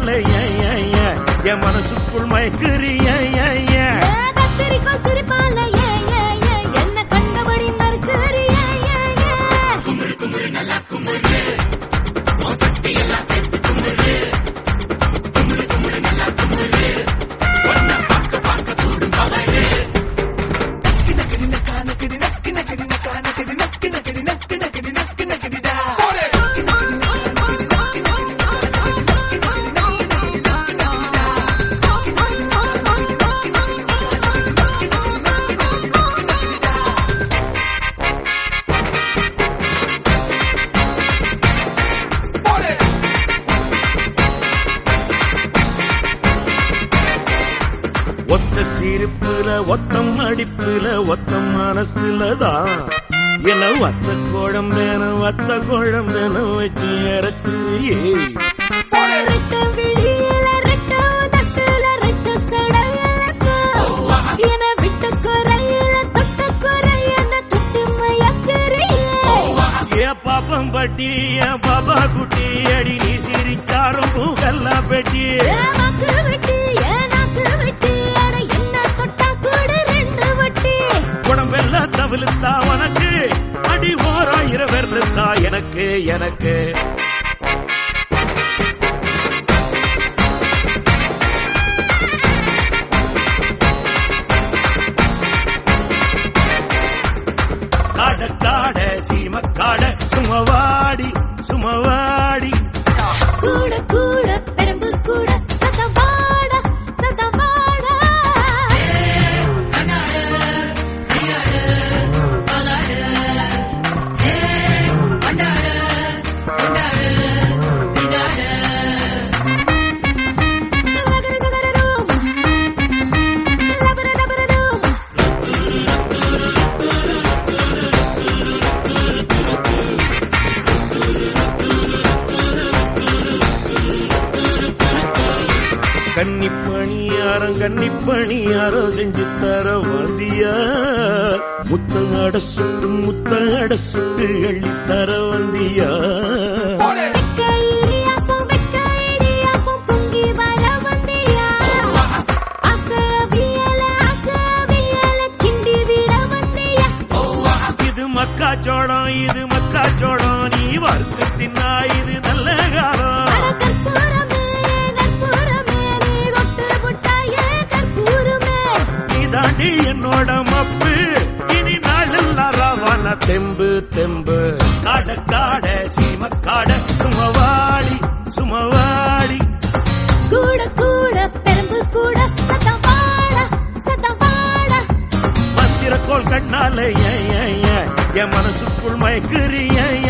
கண்ணால ஏன் ஏன் ஏன் என் மனசுக்குள் மயக்குறிய ஏன் ஏன் கத்திரிக்கோள் சிரிப்பால ஏ ஏ ஏ என்ன கண்டபடி மறுக்கிறீ ஏ ஏ ஏ ஒத்த சிரிப்புல ஒத்தம் அடிப்புல ஒத்தம் மனசுலதான் என வத்த கோடம் வேணும் வத்த கோடம் வேணும் வச்சு இறக்குறியே ரெட்ட விழியில ரெட்ட உதட்டுல ரெட்ட சடையலக்க என விட்ட குறையில தொட்ட குறை என்ன தொட்டு மயக்கிறீயே ஏன் பாப்பம் பட்டி ஏன் பாப்பா குட்டி அடி நீ சிரிச்சாரும் பூக்கல்லா பெட்டி ஏனாக்கு வெட்டி ஏனாக்கு வெட்டி அட என்ன தொட்டா கூட ரெண்டு வட்டி உடம்பெல்லாம் தவிழுத்தா உனக்கு அடி ஓராயிரம் வெறுத்தா எனக்கு எனக்கு காட காட சீம காட சுமவாடி சுமவாடி கூட கூட பெரம்பு கூட சதவாட சதவாட லகர சகரரும் லபர லபரரும் கன்னி பணியாரம் கன்னி பணியாரம் செஞ்சு தர வந்தியா முத்தங்கட சுட்டு முத்தங்கட சுட்டு அள்ளி தர வந்தியா வெக்க இடியாப்பம் வெக்க இடியாப்பம் பொங்கி வர வந்தியா அசவியல அசவியல கிண்டி விட வந்தியா இது மக்காச்சோளம் இது மக்காச்சோளம் நீ வறுத்து தின்னா இது நல்ல காலம் அட கற்பூரமே கற்பூரமே நீ கொட்டு புட்டாயே கற்பூரமே நீ தாண்டி என்னோட மப்பு இனி நாளெல்லாம் ரவான தெம்பு தெம்பு காட காட சீம காட சுமவாடி சுமவாடி கூட கூட பெரம்பு கூட சதவாட சதவாட மந்திரக்கோள் கண்ணால ஏன் ஏன் ஏன் என் மனசுக்குள் மயக்குறிய